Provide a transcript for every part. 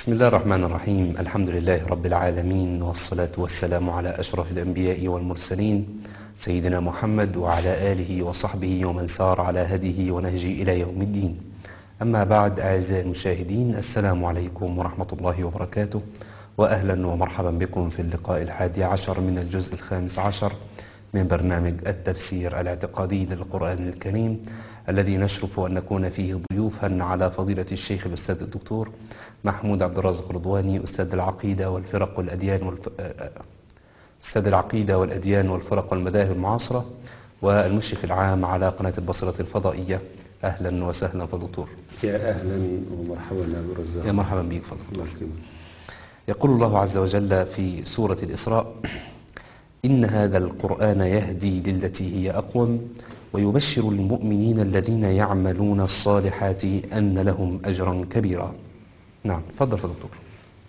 بسم الله الرحمن الرحيم الحمد لله رب العالمين والصلاة والسلام على أشرف الأنبياء والمرسلين سيدنا محمد وعلى آله وصحبه ومن سار على هديه ونهجه إلى يوم الدين أما بعد أعزائي المشاهدين السلام عليكم ورحمة الله وبركاته وأهلا ومرحبا بكم في اللقاء الحادي عشر من الجزء الخامس عشر من برنامج التفسير الاعتقادي للقرآن الكريم الذي نشرف أن نكون فيه ضيوفا على فضيلة الشيخ الأستاذ الدكتور محمود عبد الرازق رضواني أستاذ العقيدة والفرق والأديان والف... أستاذ العقيدة والأديان والفرق والمذاهب المعاصرة والمشرف العام على قناة البصرة الفضائية أهلا وسهلا فدكتور يا أهلا ومرحبا يا أبو رزاق يا مرحبا بك فضل الله يكرمك يقول الله عز وجل في سورة الإسراء إن هذا القرآن يهدي للتي هي أقوم ويبشر المؤمنين الذين يعملون الصالحات أن لهم أجرا كبيرا نعم تفضل يا دكتور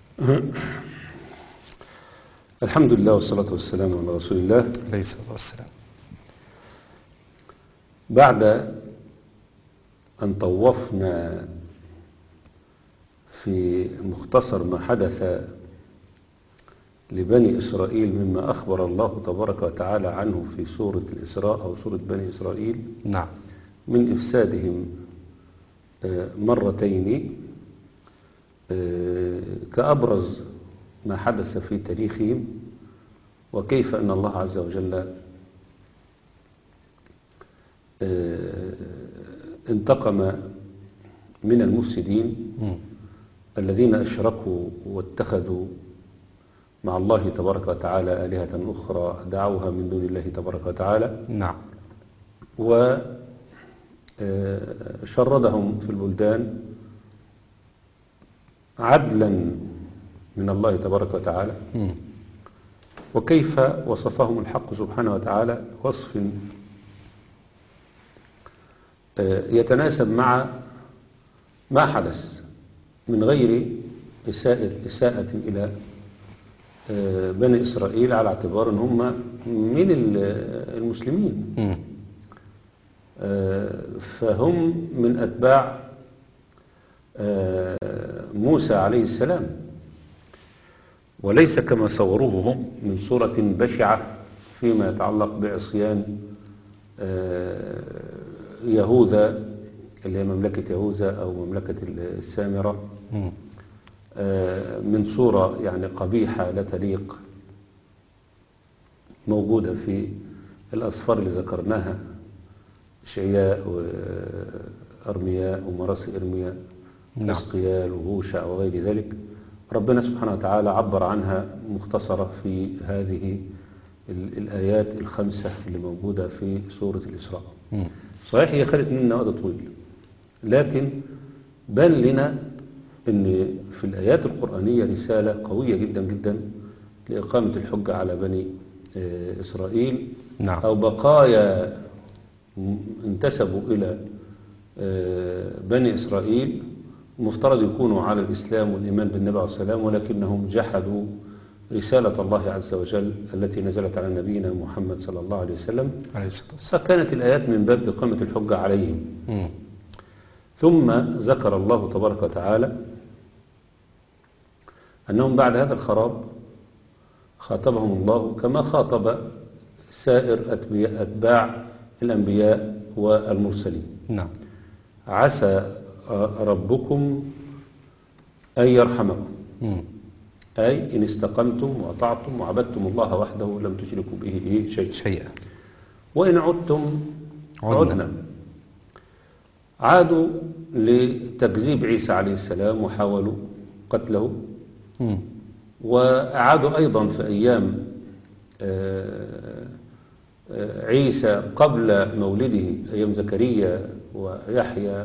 الحمد لله والصلاة والسلام على رسول الله عليه الصلاة والسلام بعد أن طوفنا في مختصر ما حدث لبني إسرائيل مما أخبر الله تبارك وتعالى عنه في سورة الإسراء أو سورة بني إسرائيل نعم من إفسادهم آه، مرتين آه، كأبرز ما حدث في تاريخهم وكيف أن الله عز وجل آه، انتقم من المفسدين مم. الذين أشركوا واتخذوا مع الله تبارك وتعالى آلهة أخرى دعوها من دون الله تبارك وتعالى نعم وشردهم في البلدان عدلا من الله تبارك وتعالى مم. وكيف وصفهم الحق سبحانه وتعالى وصف آه، يتناسب مع ما حدث من غير إساءة, إساءة إلى آه، بني إسرائيل على اعتبار أن هم من ال- المسلمين مم. آه، فهم من أتباع آه، موسى عليه السلام وليس كما صوروه هم من صورة بشعة فيما يتعلق بعصيان آه، يهوذا اللي هي مملكة يهوذا أو مملكة السامرة مم. آه، من صورة يعني قبيحة لا تليق موجودة في الأصفار اللي ذكرناها إشعياء وأرمياء ومراسي إرمياء نعم. حزقيال وهوشع وغير ذلك ربنا سبحانه وتعالى عبر عنها مختصرة في هذه ال- الآيات الخمسة اللي موجودة في سورة الإسراء مم. صحيح هي خدت منا وقت طويل لكن بان لنا ان في الآيات القرآنية رسالة قوية جدا جدا لإقامة الحجة على بني آه، إسرائيل نعم. أو بقايا م- انتسبوا إلى آه، بني إسرائيل مفترض يكونوا على الإسلام والإيمان بالنبي عليه السلام ولكنهم جحدوا رسالة الله عز وجل التي نزلت على نبينا محمد صلى الله عليه وسلم عليه الصلاة والسلام فكانت الآيات من باب إقامة الحجة عليهم مم. ثم ذكر الله تبارك وتعالى أنهم بعد هذا الخراب خاطبهم الله كما خاطب سائر أتبياء- أتباع الأنبياء والمرسلين نعم عسى ربكم أن يرحمكم مم. أي إن استقمتم وأطعتم وعبدتم الله وحده لم تشركوا به إيه شيء شيئا وإن عدتم عدنا. عدنا عادوا لتكذيب عيسى عليه السلام وحاولوا قتله مم. وأعادوا أيضا في أيام آه، آه، عيسى قبل مولده أيام زكريا ويحيى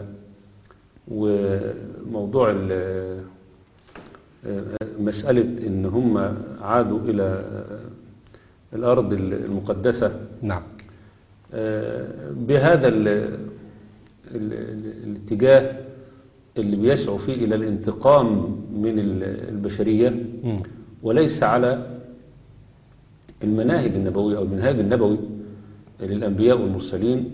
وموضوع ال- آه، مسألة إن هم عادوا إلى آه، الأرض المقدسة نعم آه، بهذا ال ال ال الاتجاه اللي بيسعوا فيه إلى الانتقام من ال- البشرية مم. وليس على المناهج النبوية أو المنهاج النبوي للأنبياء والمرسلين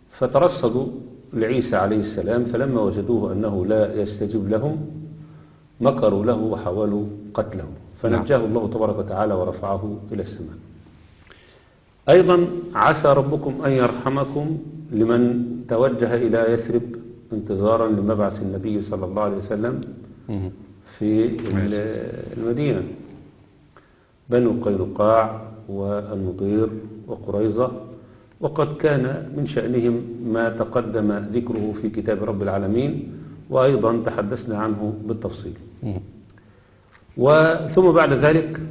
فترصدوا لعيسى عليه السلام فلما وجدوه أنه لا يستجيب لهم مكروا له وحاولوا قتله فنجاه الله تبارك وتعالى ورفعه إلى السماء أيضا عسى ربكم أن يرحمكم لمن توجه إلى يثرب انتظارا لمبعث النبي صلى الله عليه وسلم مم. في ال- المدينة بنو قينقاع والنضير وقريظة وقد كان من شأنهم ما تقدم ذكره في كتاب رب العالمين وأيضا تحدثنا عنه بالتفصيل مم. وثم بعد ذلك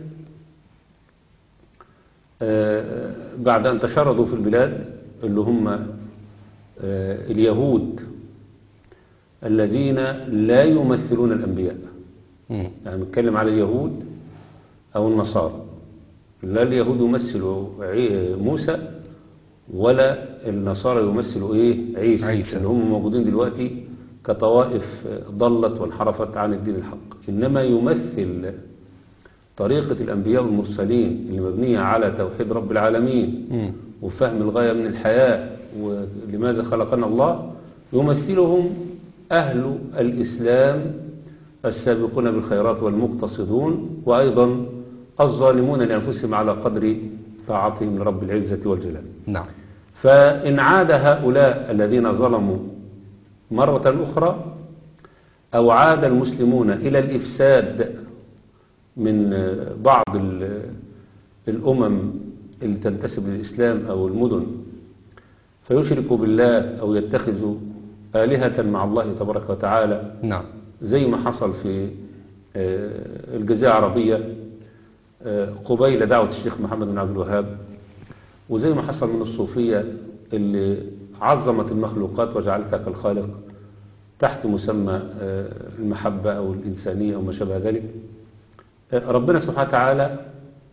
آه، بعد أن تشردوا في البلاد اللي هم آه، اليهود الذين لا يمثلون الأنبياء مم. يعني نتكلم على اليهود أو النصارى لا اليهود يمثلوا عي- موسى ولا النصارى يمثلوا إيه عيسى, عيسى. اللي هم موجودين دلوقتي كطوائف ضلت وانحرفت عن الدين الحق إنما يمثل طريقة الأنبياء والمرسلين اللي مبنية على توحيد رب العالمين مم. وفهم الغاية من الحياة ولماذا خلقنا الله يمثلهم أهل الإسلام السابقون بالخيرات والمقتصدون وأيضا الظالمون لأنفسهم على قدر طاعتهم لرب العزة والجلال نعم فإن عاد هؤلاء الذين ظلموا مرة أخرى أو عاد المسلمون إلى الإفساد من بعض ال- الأمم اللي تنتسب للإسلام أو المدن فيشركوا بالله أو يتخذوا آلهة مع الله تبارك وتعالى نعم زي ما حصل في آه، الجزيرة العربية آه، قبيل دعوة الشيخ محمد بن عبد الوهاب وزي ما حصل من الصوفية اللي عظمت المخلوقات وجعلتها كالخالق تحت مسمى آه، المحبة أو الإنسانية أو ما شابه ذلك آه، ربنا سبحانه وتعالى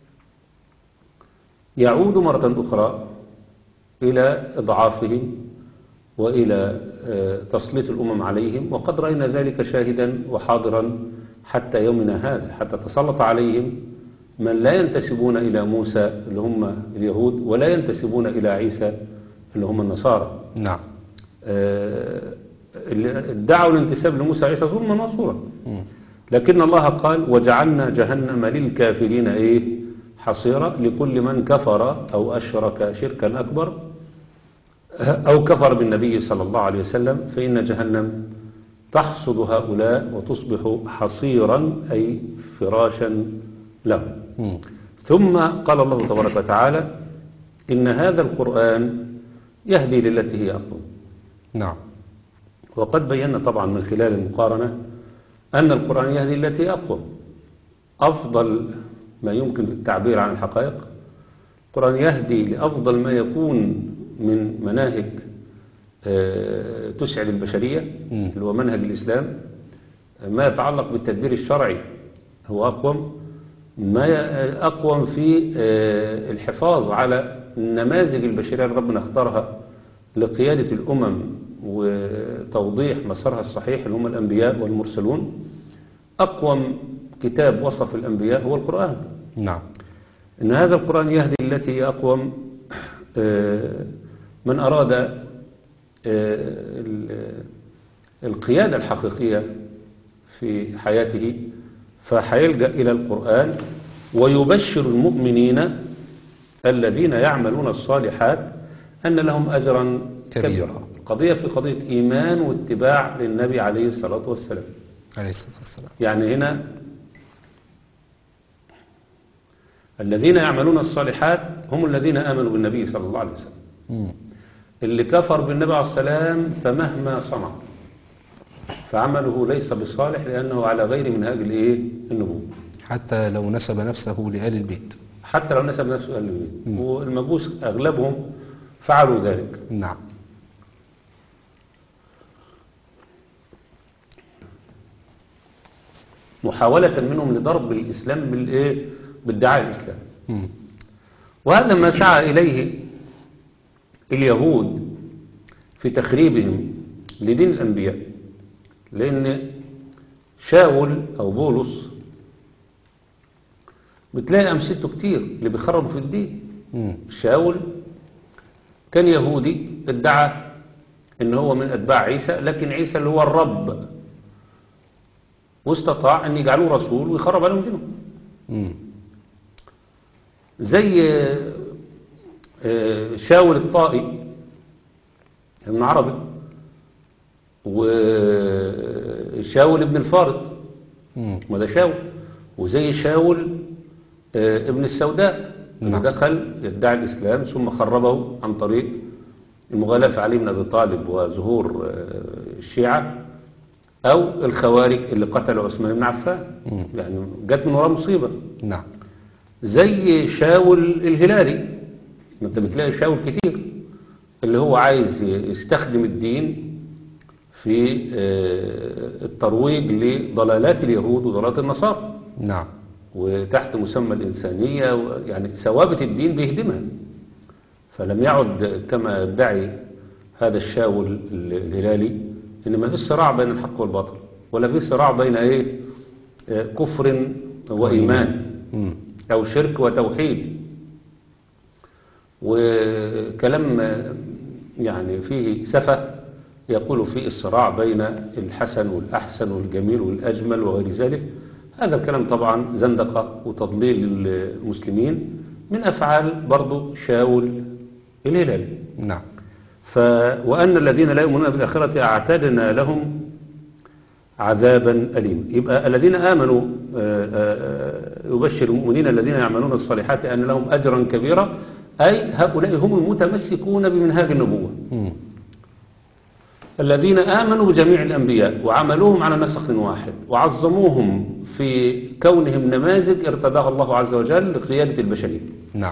يعود مرة أخرى إلى إضعافهم وإلى آه، تسليط الأمم عليهم وقد رأينا ذلك شاهدا وحاضرا حتى يومنا هذا حتى تسلط عليهم من لا ينتسبون إلى موسى اللي هم اليهود ولا ينتسبون إلى عيسى اللي هم النصارى نعم آه، اللي ادعوا الانتساب لموسى وعيسى ظلما وزورا مم. لكن الله قال وجعلنا جهنم للكافرين ايه حصيرا لكل من كفر او اشرك شركا اكبر او كفر بالنبي صلى الله عليه وسلم فان جهنم تحصد هؤلاء وتصبح حصيرا اي فراشا لهم مم. ثم قال الله تبارك وتعالى ان هذا القران يهدي للتي هي اقوم نعم وقد بينا طبعا من خلال المقارنة أن القرآن يهدي التي أقوى أفضل ما يمكن في التعبير عن الحقائق القرآن يهدي لأفضل ما يكون من مناهج آه، تسعد البشرية مم. اللي هو منهج الإسلام ما يتعلق بالتدبير الشرعي هو أقوم ما ي- أقوم في آه، الحفاظ على النماذج البشرية اللي ربنا اختارها لقيادة الأمم وتوضيح مسارها الصحيح اللي هم الأنبياء والمرسلون أقوم كتاب وصف الأنبياء هو القرآن نعم إن هذا القرآن يهدي التي هي أقوم آه، من أراد آه، ال- القيادة الحقيقية في حياته فحيلجأ إلى القرآن ويبشر المؤمنين الذين يعملون الصالحات أن لهم أجرا كبيرا. كبيرا القضية في قضية إيمان واتباع للنبي عليه الصلاة والسلام عليه الصلاة والسلام يعني هنا الذين يعملون الصالحات هم الذين آمنوا بالنبي صلى الله عليه وسلم مم. اللي كفر بالنبي عليه السلام فمهما صنع فعمله ليس بصالح لأنه على غير منهاج الإيه النبوة حتى لو نسب نفسه لآل البيت حتى لو نسب نفسه إلى النبي والمجوس أغلبهم فعلوا ذلك نعم محاولة منهم لضرب الإسلام بالإيه بالدعاء الإسلام مم. وهذا ما سعى إليه اليهود في تخريبهم لدين الأنبياء لأن شاول أو بولس بتلاقي أمثلته كتير اللي بيخربوا في الدين مم. شاول كان يهودي ادعى ان هو من اتباع عيسى لكن عيسى اللي هو الرب واستطاع أن يجعلوه رسول ويخرب عليهم دينهم مم. زي آه، شاول الطائي ابن عربي وشاول ابن الفارض مم. ما ده شاول وزي شاول آه، ابن السوداء اللي نعم. دخل يدعي الإسلام ثم خربه عن طريق المغالاة في علي بن أبي طالب وظهور آه، الشيعة أو الخوارج اللي قتلوا عثمان بن عفان مم. يعني جت من وراه مصيبة نعم زي شاول الهلالي ما انت بتلاقي شاول كتير اللي هو عايز يستخدم الدين في آه، الترويج لضلالات اليهود وضلالات النصارى نعم وتحت مسمى الإنسانية و- يعني ثوابت الدين بيهدمها فلم يعد كما يدعي هذا الشاول ال- الهلالي إن ما فيش صراع بين الحق والباطل ولا في صراع بين إيه آه، كفر وإيمان مم. أو شرك وتوحيد وكلام آه، يعني فيه سفة يقول فيه الصراع بين الحسن والأحسن والجميل والأجمل وغير ذلك هذا الكلام طبعا زندقة وتضليل المسلمين من أفعال برضو شاول الهلالي نعم ف... وأن الذين لا يؤمنون بالآخرة أعتدنا لهم عذابا أليما يبقى الذين آمنوا آه، آه، آه، يبشر المؤمنين الذين يعملون الصالحات أن لهم أجرا كبيرا أي هؤلاء هم المتمسكون بمنهاج النبوة مم. الذين آمنوا بجميع الأنبياء وعملوهم على نسق واحد وعظموهم في كونهم نماذج ارتضاها الله عز وجل لقيادة البشرية نعم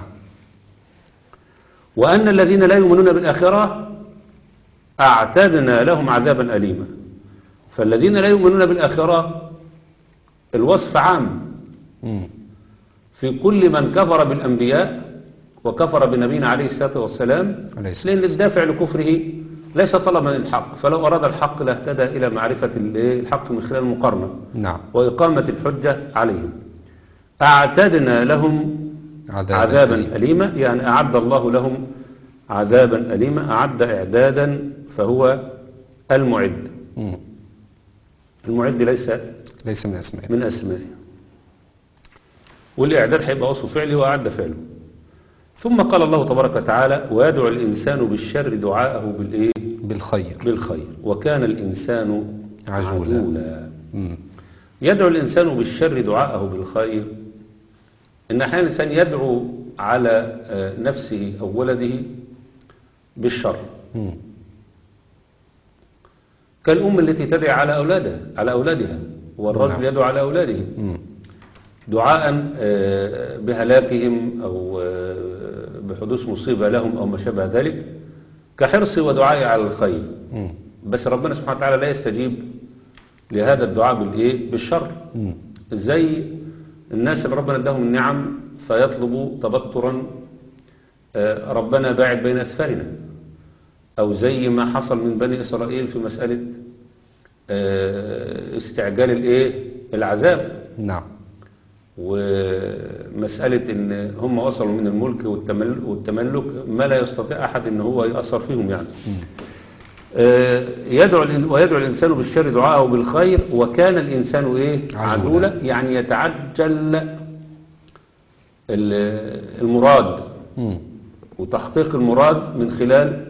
وأن الذين لا يؤمنون بالآخرة أعتدنا لهم عذابا أليما فالذين لا يؤمنون بالآخرة الوصف عام مم. في كل من كفر بالأنبياء وكفر بنبينا عليه الصلاة والسلام عليه الصلاة لأن الدافع لكفره ليس طلبا للحق فلو أراد الحق لاهتدى إلى معرفة ال- الحق من خلال المقارنة نعم وإقامة الحجة عليهم أعتدنا لهم عذابا عذابا أليما. أليما يعني أعد الله لهم عذابا أليما أعد إعدادا فهو المعد مم. المعد ليس ليس من أسماء من أسمائه والإعداد هيبقى وصف فعله وأعد فعله ثم قال الله تبارك وتعالى ويدعو الإنسان بالشر دعاءه بالإيه بالخير بالخير وكان الإنسان عجولا. عجولا مم. يدعو الإنسان بالشر دعاءه بالخير إن أحيانا الإنسان يدعو على آه، نفسه أو ولده بالشر مم. كالأم التي تدعي على أولادها على أولادها والرجل نعم. يدعو على أولاده مم. دعاء آه، بهلاكهم أو آه، بحدوث مصيبة لهم أو ما شابه ذلك كحرص ودعائي على الخير مم. بس ربنا سبحانه وتعالى لا يستجيب لهذا الدعاء بالإيه بالشر مم. زي الناس اللي ربنا اداهم النعم فيطلبوا تبترا آه، ربنا باعد بين أسفارنا أو زي ما حصل من بني إسرائيل في مسألة آه، استعجال الإيه العذاب نعم ومسألة إن هم وصلوا من الملك والتمل- والتملك ما لا يستطيع أحد إن هو يأثر فيهم يعني آه، يدعو الإن- ويدعو الإنسان بالشر دعاءه بالخير وكان الإنسان إيه عجولا. عجولا يعني يتعجل ال- المراد مم. وتحقيق المراد من خلال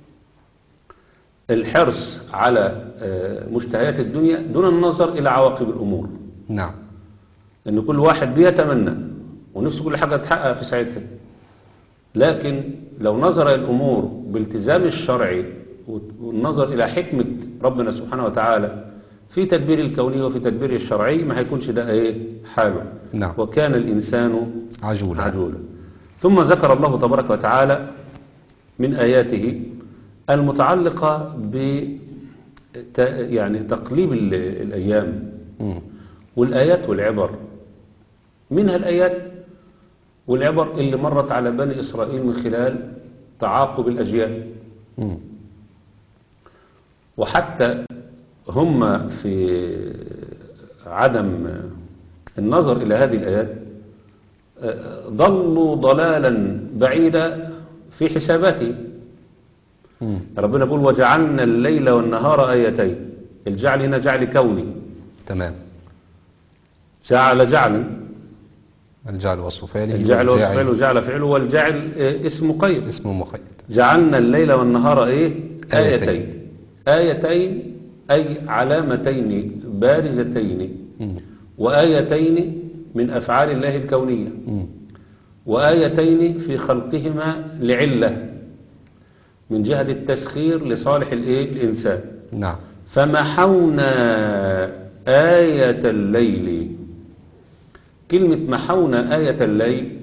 الحرص على آه، مشتهيات الدنيا دون النظر إلى عواقب الأمور نعم ان كل واحد بيتمنى ونفسه كل حاجة تحقق في ساعتها لكن لو نظر الأمور بالتزام الشرعي والنظر إلى حكمة ربنا سبحانه وتعالى في تدبير الكوني وفي تدبير الشرعي ما هيكونش ده ايه حاله نعم. وكان الإنسان عجولا عجولا ثم ذكر الله تبارك وتعالى من آياته المتعلقة ب ت- يعني تقليب ال- الأيام مم. والآيات والعبر منها الآيات والعبر اللي مرت على بني إسرائيل من خلال تعاقب الأجيال مم. وحتى هم في عدم النظر إلى هذه الآيات آه، ضلوا ضلالا بعيدا في حساباتهم مم. ربنا يقول وجعلنا الليل والنهار آيتين الجعل هنا جعل كوني تمام جعل جعلا الجعل وصف فعله الجعل وصف والجاعل فعله وجعل فعله والجعل آه، اسم قيد اسمه مقيد جعلنا الليل والنهار ايه آيتين. آيتين آيتين أي علامتين بارزتين مم. وآيتين من أفعال الله الكونية مم. وآيتين في خلقهما لعلة من جهة التسخير لصالح الإيه؟ الإنسان نعم فمحونا آية الليل كلمة محونا آية الليل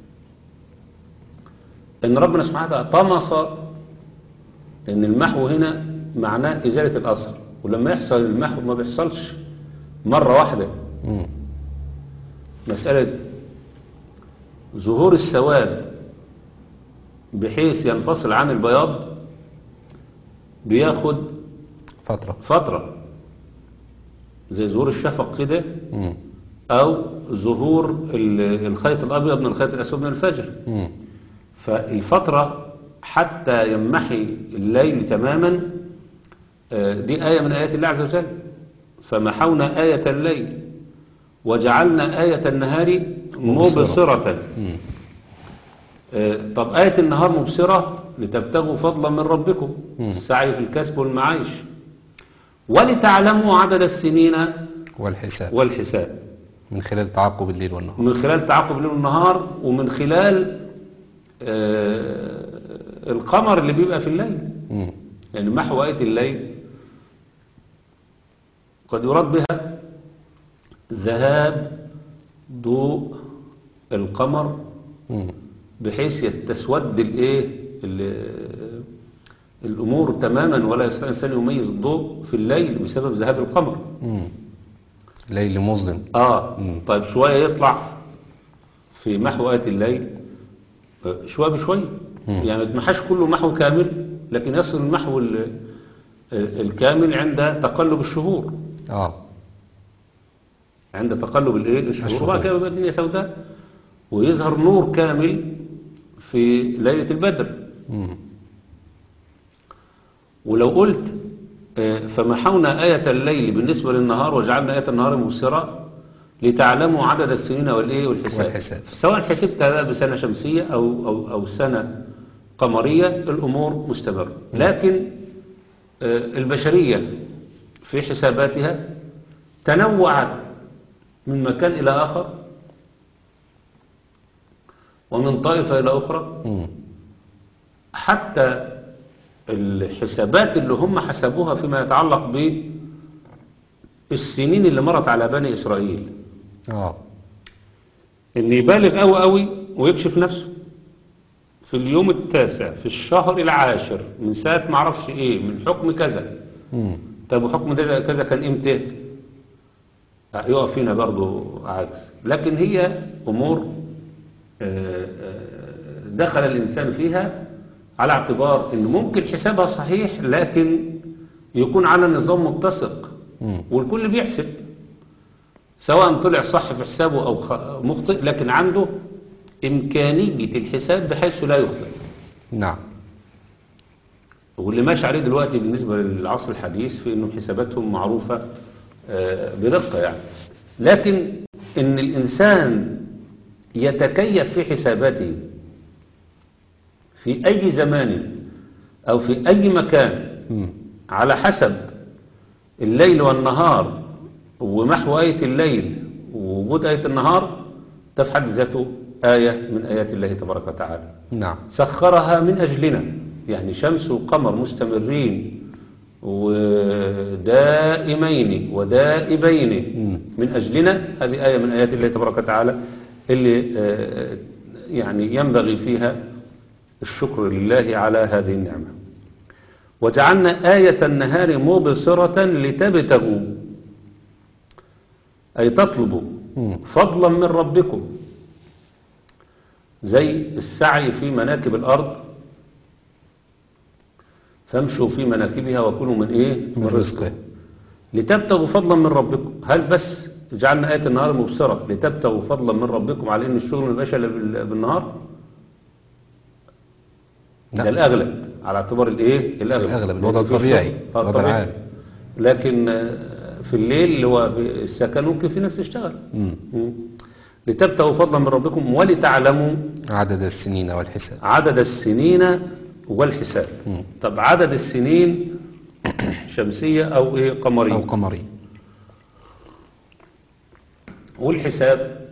إن ربنا سبحانه وتعالى طمس إن المحو هنا معناه إزالة الأثر ولما يحصل المحو ما بيحصلش مرة واحدة مم. مسألة ظهور السواد بحيث ينفصل عن البياض بياخد فترة فترة زي ظهور الشفق كده مم. أو ظهور ال- الخيط الأبيض من الخيط الأسود من الفجر مم. فالفترة حتى يمحي الليل تماما آه، دي آية من آيات الله عز وجل فمحونا آية الليل وجعلنا آية النهار مبصرة. مبصرة مم. آه، طب آية النهار مبصرة لتبتغوا فضلا من ربكم مم. السعي في الكسب والمعايش ولتعلموا عدد السنين والحساب والحساب من خلال تعاقب الليل والنهار من خلال تعاقب الليل والنهار ومن خلال آه، القمر اللي بيبقى في الليل مم. يعني محو آية الليل قد يراد بها ذهاب ضوء القمر مم. بحيث تسود الايه ال- الامور تماما ولا يستطيع الانسان يميز الضوء في الليل بسبب ذهاب القمر مم. ليل مظلم اه مم. طيب شويه يطلع في محو آية الليل آه، شويه بشويه مم. يعني ما يتمحاش كله محو كامل لكن يصل المحو ال- ال- الكامل عند تقلب الشهور اه عند تقلب الايه الشهور الشهور. وبعد كده بيبقى الدنيا سوداء ويظهر نور كامل في ليله البدر مم. ولو قلت آه، فمحونا آية الليل بالنسبة للنهار وجعلنا آية النهار مبصرة لتعلموا عدد السنين والإيه والحساب, والحساب. سواء حسبتها بقى بسنة شمسية أو, أو, أو سنة قمرية الأمور مستمرة لكن آه، البشرية في حساباتها تنوعت من مكان إلى آخر ومن طائفة إلى أخرى مم. حتى الحسابات اللي هم حسبوها فيما يتعلق بالسنين اللي مرت على بني إسرائيل اه ان يبالغ قوي قوي ويكشف نفسه في اليوم التاسع في الشهر العاشر من ساعة ما عرفش ايه من حكم كذا مم. طب وحكم ده كذا كان امتى لا، يقف فينا برضو عجز لكن هي امور آه، آه، دخل الانسان فيها على اعتبار ان ممكن حسابها صحيح لكن يكون على نظام متسق مم. والكل بيحسب سواء طلع صح في حسابه او خ- مخطئ لكن عنده امكانية الحساب بحيث لا يخطئ نعم واللي ماشي عليه دلوقتي بالنسبة للعصر الحديث في انه حساباتهم معروفة آه، بدقة يعني لكن ان الانسان يتكيف في حساباته في اي زمان او في اي مكان مم. على حسب الليل والنهار ومحو آية الليل ووجود آية النهار ده في حد ذاته آية من آيات الله تبارك وتعالى نعم سخرها من أجلنا يعني شمس وقمر مستمرين ودائمين ودائبين مم. من أجلنا هذه آية من آيات الله تبارك وتعالى اللي آه، يعني ينبغي فيها الشكر لله على هذه النعمة وجعلنا آية النهار مبصرة لتبتغوا أي تطلبوا مم. فضلا من ربكم زي السعي في مناكب الأرض فامشوا في مناكبها وكلوا من إيه؟ من رزقه لتبتغوا فضلا من ربكم هل بس جعلنا آية النهار مبصرة لتبتغوا فضلا من ربكم على إن الشغل ما يبقاش إلا بال- بالنهار لا. ده الأغلب على اعتبار الإيه؟ الأغلب الأغلب، الوضع لأن في الطبيعي، الشغل- آه، الوضع الطبيعي. العام. لكن آه، في الليل اللي هو في السكن ممكن في ناس تشتغل مم. مم. لتبتغوا فضلا من ربكم ولتعلموا عدد السنين والحساب عدد السنين والحساب مم. طب عدد السنين شمسية أو إيه قمرية أو قمري والحساب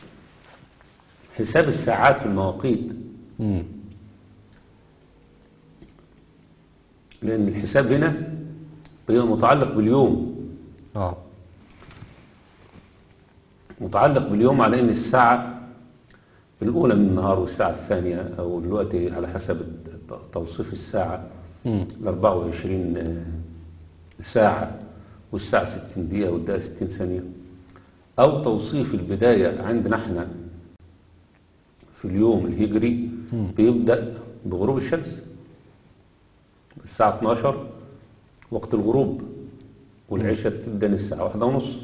حساب الساعات في المواقيت مم. لأن الحساب هنا بيبقى متعلق باليوم اه متعلق باليوم على ان الساعة الأولى من النهار والساعة الثانية أو الوقت على حسب الت- توصيف الساعة مم. ال 24 آه، ساعة والساعة 60 دقيقة والدقيقة 60 ثانية أو توصيف البداية عندنا احنا في اليوم الهجري مم. بيبدأ بغروب الشمس الساعة 12 وقت الغروب والعشاء تبدأ الساعة واحدة ونص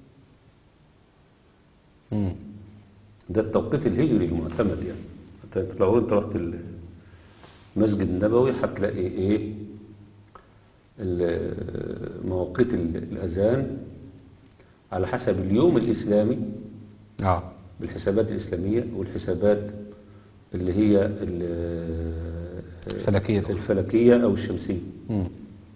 مم. ده التوقيت الهجري المعتمد يعني انت لو انت رحت المسجد النبوي هتلاقي ايه ال- مواقيت ال- الاذان على حسب اليوم الاسلامي اه بالحسابات الاسلاميه والحسابات اللي هي ال- الفلكية الأخرى. الفلكيه او الشمسيه مم.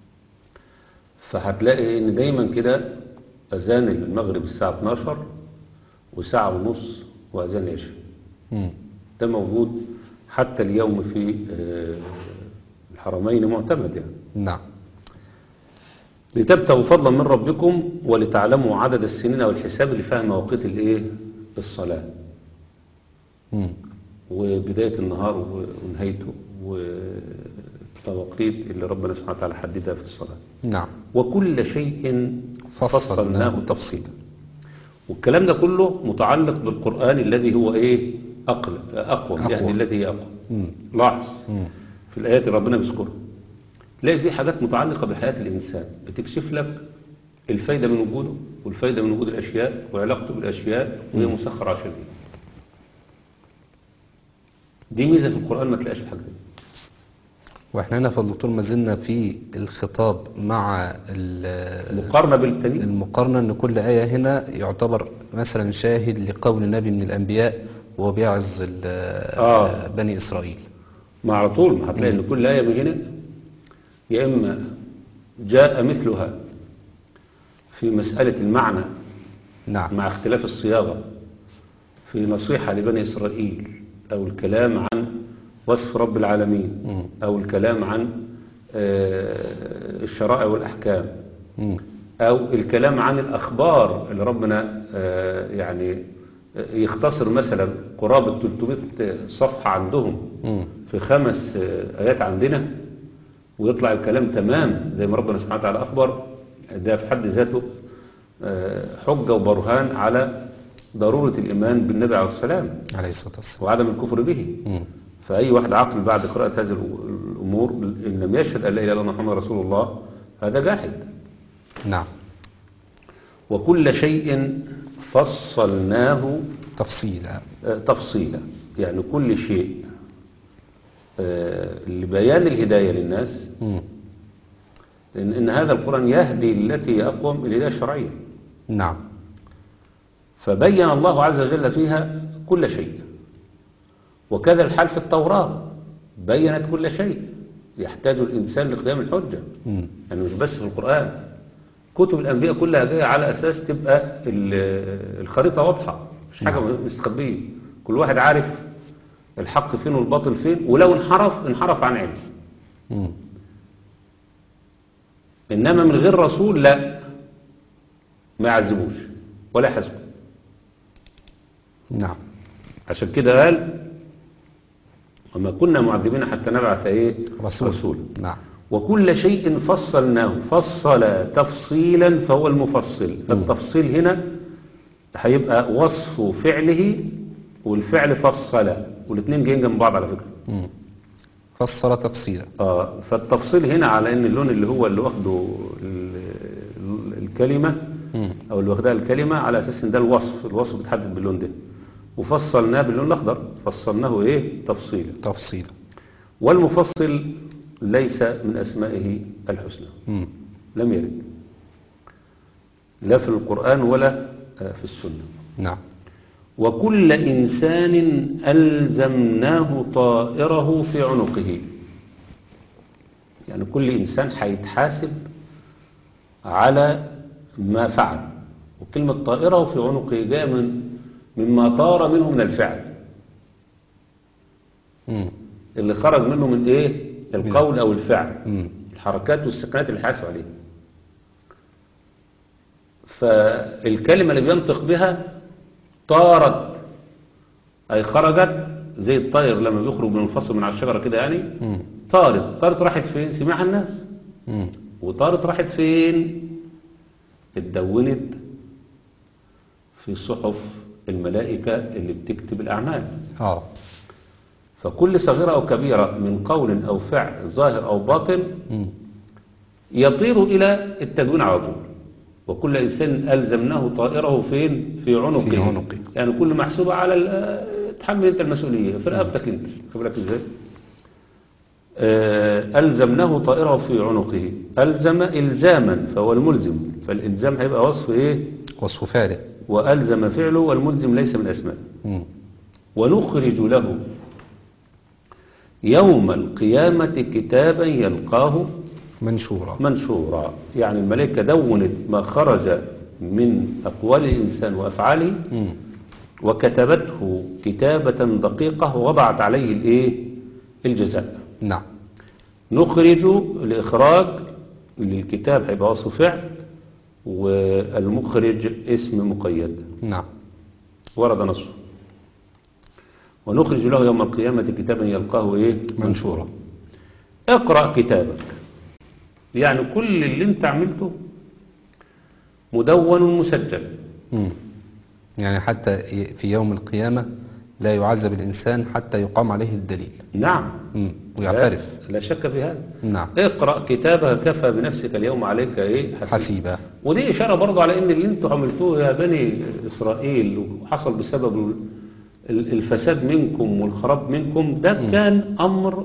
فهتلاقي ان دايما كده اذان المغرب الساعه 12 وساعه ونص واذان العشاء مم. ده موجود حتى اليوم في آه، الحرمين معتمد يعني نعم لتبتغوا فضلا من ربكم ولتعلموا عدد السنين والحساب اللي فيها مواقيت الايه الصلاة مم. وبداية النهار و- ونهايته والتوقيت اللي ربنا سبحانه وتعالى حددها في الصلاة نعم وكل شيء فصلناه تفصيلا والكلام ده كله متعلق بالقرآن الذي هو ايه أقل أقوى أقوى. يعني الذي هي أقوى مم. لاحظ مم. في الآيات اللي ربنا بيذكرها تلاقي في حاجات متعلقة بحياة الإنسان بتكشف لك الفايدة من وجوده والفايدة من وجود الأشياء وعلاقته بالأشياء وهي مسخرة عشان إيه دي ميزة في القرآن ما تلاقيش في حاجة تانية واحنا هنا فضل دكتور ما زلنا في الخطاب مع ال- مقارنة بالتانيين المقارنة ان كل آية هنا يعتبر مثلا شاهد لقول نبي من الأنبياء وهو بيعظ ال- آه. بني إسرائيل ما على طول ما هتلاقي ان كل آية من هنا يا إما جاء مثلها في مسألة المعنى نعم مع اختلاف الصياغة في نصيحة لبني إسرائيل أو الكلام عن وصف رب العالمين مم. أو الكلام عن آه، الشرائع والأحكام مم. أو الكلام عن الأخبار اللي ربنا آه، يعني آه، يختصر مثلا قرابة 300 صفحة عندهم مم. في خمس آه، آيات عندنا ويطلع الكلام تمام زي ما ربنا سبحانه وتعالى أخبر ده في حد ذاته آه، حجة وبرهان على ضرورة الإيمان بالنبي عليه السلام عليه الصلاة والسلام وعدم الكفر به مم. فأي واحد عاقل بعد قراءة هذه الأمور إن لم يشهد أن لا إله إلا الله محمد رسول الله هذا جاحد نعم وكل شيء فصلناه تفصيلا آه، تفصيلا يعني كل شيء آه، لبيان الهداية للناس مم. لأن إن هذا القرآن يهدي التي هي أقوم الهداية الشرعية نعم فبين الله عز وجل فيها كل شيء وكذا الحال في التوراة بينت كل شيء يحتاج الإنسان لقيام الحجة مم. يعني مش بس في القرآن كتب الأنبياء كلها جاية على أساس تبقى ال- الخريطة واضحة مش حاجة مستخبية كل واحد عارف الحق فين والباطل فين ولو انحرف انحرف عن علم مم. إنما من غير رسول لا ما يعذبوش ولا يحاسبوا نعم عشان كده قال وما كنا معذبين حتى نبعث ايه رسول رسولا نعم وكل شيء فصلناه فصل تفصيلا فهو المفصل فالتفصيل هنا هيبقى وصف فعله والفعل فصل والاثنين جايين جنب بعض على فكرة مم. فصل تفصيلا آه فالتفصيل هنا على ان اللون اللي هو اللي واخده ال- ال- الكلمة مم. او اللي واخدها الكلمة على اساس ان ده الوصف الوصف بيتحدد باللون ده وفصلناه باللون الاخضر فصلناه ايه تفصيلا تفصيلا والمفصل ليس من اسمائه الحسنى مم. لم يرد لا في القرآن ولا آه، في السنة نعم وكل إنسان ألزمناه طائره في عنقه يعني كل إنسان هيتحاسب على ما فعل وكلمة طائره في عنقه جاء من مما طار منه من الفعل مم. اللي خرج منه من ايه القول او الفعل مم. الحركات والسكنات اللي حاسوا عليها فالكلمة اللي بينطق بها طارت أي خرجت زي الطير لما بيخرج منفصل من على الشجرة كده يعني مم. طارت طارت راحت فين سمعها الناس مم. وطارت راحت فين اتدونت في صحف الملائكة اللي بتكتب الأعمال اه فكل صغيرة أو كبيرة من قول أو فعل ظاهر أو باطن مم. يطير إلى التدوين على طول وكل إنسان ألزمناه طائره فين في عنقه في عنقه. يعني كل محسوبة على ال- تحمل أنت المسؤولية في رقبتك أنت خد بالك إزاي آه، ألزمناه طائره في عنقه ألزم إلزاما فهو الملزم فالإلزام هيبقى وصف إيه وصف فعله وألزم فعله والملزم ليس من أسماء مم. ونخرج له يوم القيامة كتابا يلقاه منشورا منشورا يعني الملائكة دونت ما خرج من أقوال الإنسان وأفعاله مم. وكتبته كتابة دقيقة ووضعت عليه الإيه الجزاء نعم نخرج الإخراج للكتاب هيبقى وصف فعل والمخرج اسم مقيد نعم ورد نصه ونخرج له يوم القيامة كتابا يلقاه إيه منشورا اقرأ كتابك يعني كل اللي انت عملته مدون مسجل مم. يعني حتى ي- في يوم القيامة لا يعذب الإنسان حتى يقام عليه الدليل نعم مم. ويعترف لا, لا شك في هذا نعم اقرأ كتابك كفى بنفسك اليوم عليك ايه حسيب. حسيبا ودي إشارة برضو على ان اللي انتوا عملتوه يا بني إسرائيل وحصل بسبب ال- الفساد منكم والخراب منكم ده كان أمر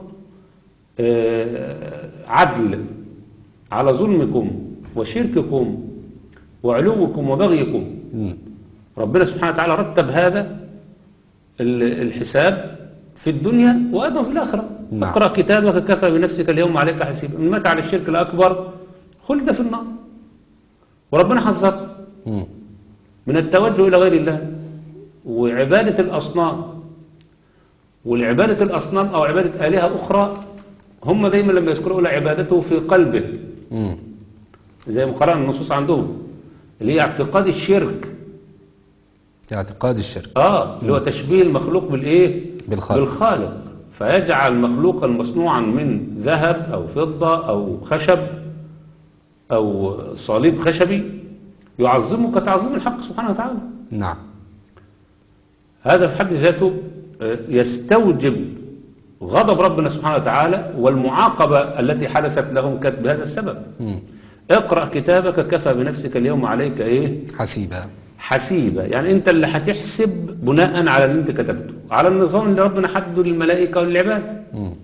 آه، عدل على ظلمكم وشرككم وعلوكم وبغيكم مم. ربنا سبحانه وتعالى رتب هذا ال- الحساب في الدنيا وأيضا في الآخرة نعم. اقرأ كتابك كفى بنفسك اليوم عليك حسيبا من مات على الشرك الأكبر خلد في النار وربنا حذر مم. من التوجه إلى غير الله وعبادة الأصنام والعبادة الأصنام أو عبادة آلهة أخرى هم دايما لما يذكروا إلى عبادته في قلبه مم. زي ما قرأنا النصوص عندهم اللي هي اعتقاد الشرك اعتقاد الشرك اه اللي هو تشبيه المخلوق بالايه بالخالق. بالخالق فيجعل مخلوقا مصنوعا من ذهب او فضة او خشب او صليب خشبي يعظمه كتعظيم الحق سبحانه وتعالى نعم هذا في حد ذاته آه، يستوجب غضب ربنا سبحانه وتعالى والمعاقبة التي حدثت لهم كانت بهذا السبب مم. اقرأ كتابك كفى بنفسك اليوم عليك ايه حسيبا حسيبة يعني انت اللي هتحسب بناء على اللي انت كتبته على النظام اللي ربنا حدده للملائكة والعباد مم.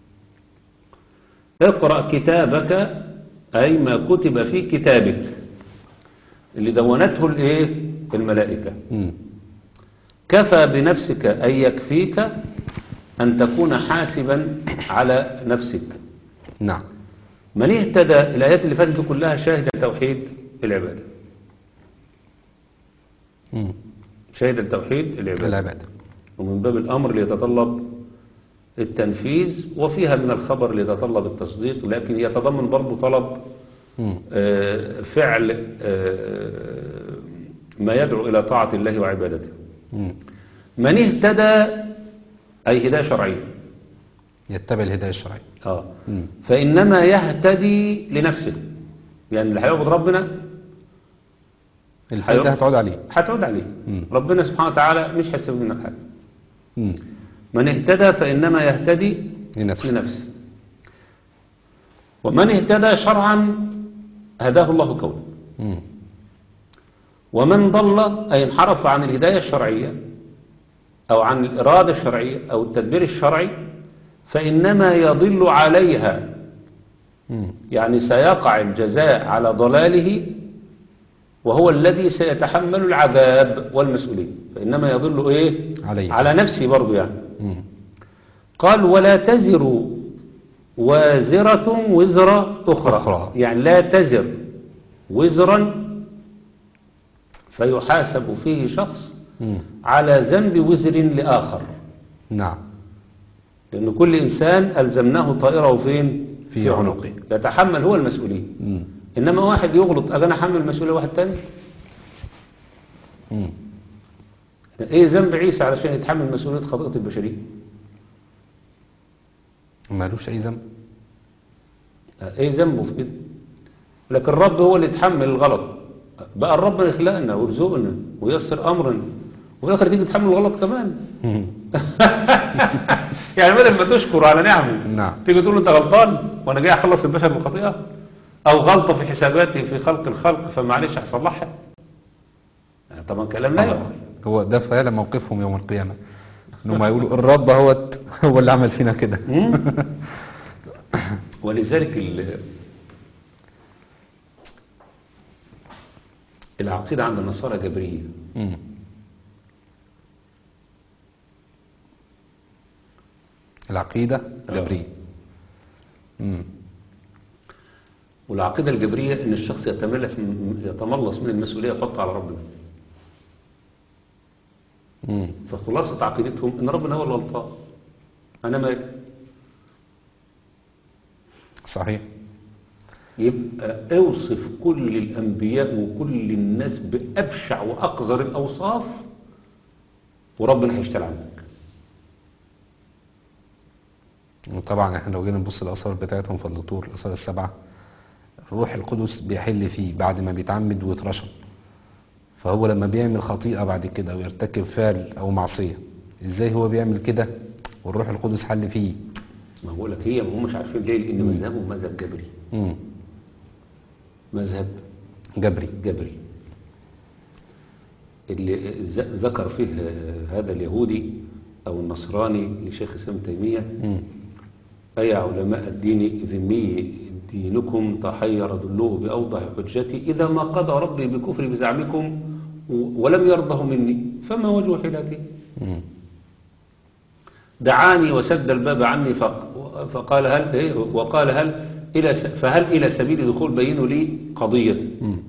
اقرأ كتابك أي ما كتب في كتابك اللي دونته الايه الملائكة مم. كفى بنفسك أي يكفيك أن تكون حاسبا على نفسك نعم من اهتدى الآيات اللي فاتت دي كلها شاهدة توحيد العبادة مم. شاهدة توحيد العبادة العبادة ومن باب الأمر اللي يتطلب التنفيذ وفيها من الخبر اللي يتطلب التصديق لكن يتضمن برضه طلب مم. آه، فعل آه، ما يدعو إلى طاعة الله وعبادته مم. من اهتدى أي هداية شرعية يتبع الهداية الشرعية آه. مم. فإنما يهتدي لنفسه يعني اللي هيعبد ربنا الفائدة أيوة. هتعود عليه هتعود عليه مم. ربنا سبحانه وتعالى مش هيستفيد منك حاجة مم. من اهتدى فإنما يهتدي لنفسه لنفسه ومن اهتدى شرعا هداه الله كونا مم. ومن ضل أي انحرف عن الهداية الشرعية أو عن الإرادة الشرعية أو التدبير الشرعي فإنما يضل عليها مم. يعني سيقع الجزاء على ضلاله وهو الذي سيتحمل العذاب والمسؤولية فإنما يضل إيه عليه. على نفسه برضه يعني مم. قال ولا تزر وازرة وزر أخرى, أخرى. يعني لا تزر وزرا فيحاسب فيه شخص مم. على ذنب وزر لآخر نعم لأن كل إنسان ألزمناه طائره فين في عنقه. يتحمل هو المسؤولية مم. إنما واحد يغلط أجي أنا أحمل مسؤولية واحد تاني مم. إيه ذنب عيسى علشان يتحمل مسؤولية خطيئة البشرية مالوش أي ذنب ايه ذنبه في كده لكن الرب هو اللي يتحمل الغلط بقى الرب يخلقنا ويرزقنا وييسر امرنا وفي الاخر تيجي تتحمل الغلط كمان مم. يعني بدل ما تشكر على نعمه نعم. تيجي تقول له انت غلطان وانا جاي اخلص البشر من خطيئه او غلطه في حساباتي في خلق الخلق فمعلش هصلحها يعني طبعا كلام لا يقبل هو ده فعلا موقفهم يوم القيامة انهم هيقولوا الرب هو هو اللي عمل فينا كده ولذلك ال- العقيدة عند النصارى جبرية مم. العقيدة جبرية مم. والعقيدة الجبرية ان الشخص يتملص من يتملص من المسؤولية يحطها على ربنا مم. فخلاصة عقيدتهم ان ربنا هو الغلطان انا مالي صحيح يبقى اوصف كل الانبياء وكل الناس بابشع واقذر الاوصاف وربنا هيشتغل عنك وطبعا احنا لو جينا نبص الاثار بتاعتهم في الدكتور الاثار السبعه الروح القدس بيحل فيه بعد ما بيتعمد ويترشم فهو لما بيعمل خطيئه بعد كده او يرتكب فعل او معصيه ازاي هو بيعمل كده والروح القدس حل فيه ما بقول لك هي ما هم مش عارفين ليه لان مذهبهم مذهب جبري مم. مذهب جبري جبري اللي ز- ذكر فيه هذا اليهودي او النصراني لشيخ الاسلام تيميه مم. أي علماء الدين ذمي دينكم تحير دلوه بأوضح حجتي إذا ما قضى ربي بكفر بزعمكم و- ولم يرضه مني فما وجه حيلتي مم. دعاني وسد الباب عني فق- فقال هل إيه؟ وقال هل إلى س- فهل إلى سبيل دخول بينوا لي قضيتي مم.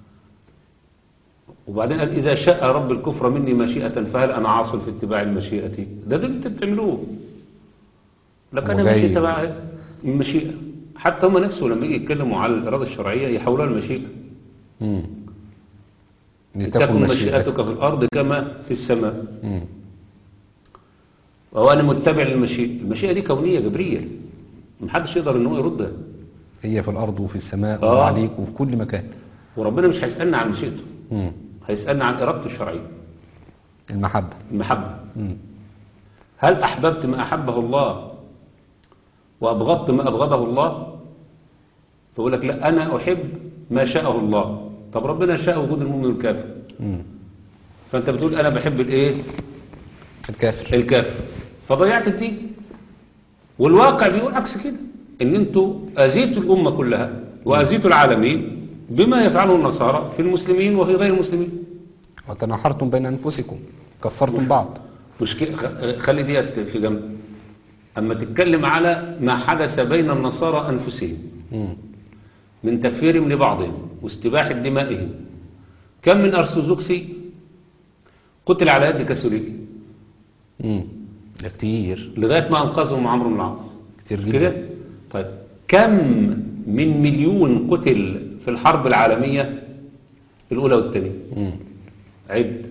وبعدين قال إذا شاء رب الكفر مني مشيئة فهل أنا عاصل في اتباع المشيئة ده ده اللي انتوا بتعملوه لكن أنا وجاي- ماشي تبع المشيئة حتى هم نفسه لما يجي يتكلموا على الإرادة الشرعية يحولوها المشيئة مم. تكن لتكن مشيئتك مشيئتك في الأرض كما في السماء مم. وهو أنا متبع للمشيئة المشيئة دي كونية جبرية محدش يقدر إن هو يردها هي في الارض وفي السماء آه. وعليك وفي كل مكان وربنا مش هيسألنا عن مشيئته مم. هيسألنا عن إرادته الشرعية المحبه المحبة مم. هل أحببت ما أحبه الله وأبغضت ما أبغضه الله فيقول لك لا أنا أحب ما شاءه الله طب ربنا شاء وجود المؤمن والكافر مم. فأنت بتقول أنا بحب الإيه الكافر الكافر فضيعت الدين والواقع بيقول عكس كده ان انتوا اذيتوا الامه كلها واذيتوا العالمين بما يفعله النصارى في المسلمين وفي غير المسلمين وتناحرتم بين انفسكم كفرتم بعض مش كده خ- خلي ديت في جنب اما تتكلم على ما حدث بين النصارى انفسهم مم. من تكفيرهم لبعضهم واستباحة دمائهم كم من أرثوذكسي قتل على يد كاثوليكي مم. ده كتير لغاية ما أنقذهم عمرو بن العاص كتير مش جدا كده طيب كم من مليون قتل في الحرب العالمية الأولى والثانية مم. عد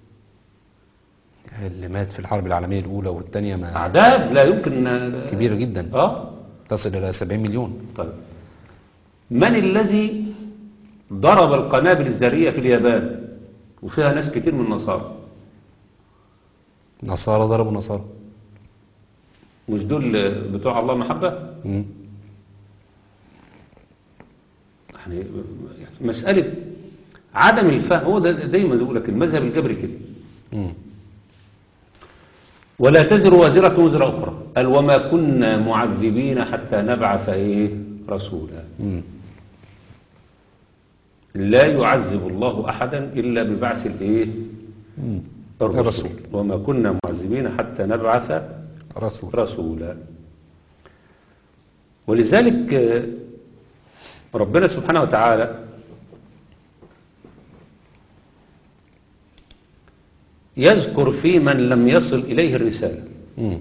اللي مات في الحرب العالمية الأولى والثانية ما أعداد لا يمكن كبيرة جدا آه تصل إلى 70 مليون طيب من الذي ضرب القنابل الذرية في اليابان وفيها ناس كتير من النصارى نصارى ضربوا نصارى مش دول بتوع الله محبة مم. يعني مسألة عدم الفهم هو ده دايما بقول لك المذهب الجبري كده مم. ولا تزر وازرة وزر أخرى قال وما كنا معذبين حتى نبعث إيه رسولا مم. لا يعذب الله أحدا إلا ببعث الإيه مم. الرسول الرسول. وما كنا معذبين حتى نبعث رسول رسولا ولذلك آه، ربنا سبحانه وتعالى يذكر في من لم يصل إليه الرسالة مم.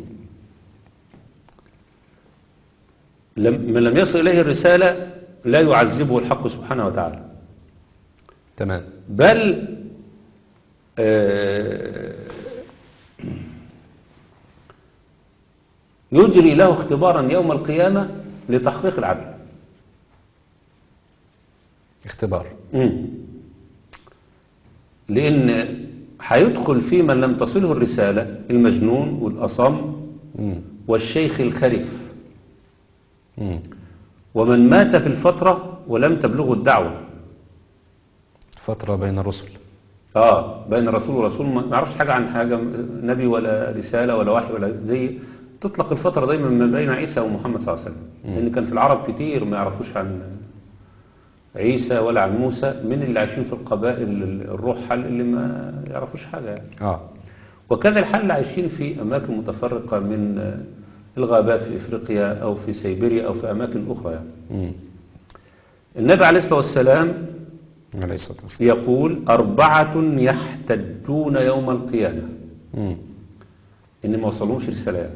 لم من لم يصل إليه الرسالة لا يعذبه الحق سبحانه وتعالى تمام بل آه، يجري له اختبارا يوم القيامة لتحقيق العدل اختبار مم. لأن هيدخل في من لم تصله الرسالة المجنون والأصم مم. والشيخ الخرف مم. ومن مات في الفترة ولم تبلغه الدعوة فترة بين الرسل اه بين رسول ورسول ما نعرفش حاجة عن حاجة نبي ولا رسالة ولا وحي ولا زي تطلق الفترة دايما ما بين عيسى ومحمد صلى الله عليه وسلم لأن كان في العرب كتير ما يعرفوش عن عيسى ولا عن موسى من اللي عايشين في القبائل الرحل اللي ما يعرفوش حاجة يعني. اه وكذا الحال اللي عايشين في أماكن متفرقة من آه، الغابات في إفريقيا أو في سيبيريا أو في أماكن أخرى يعني. مم. النبي عليه الصلاة والسلام عليه الصلاة والسلام يقول أربعة يحتجون يوم القيامة مم. إن ما وصلهمش رسالة يعني.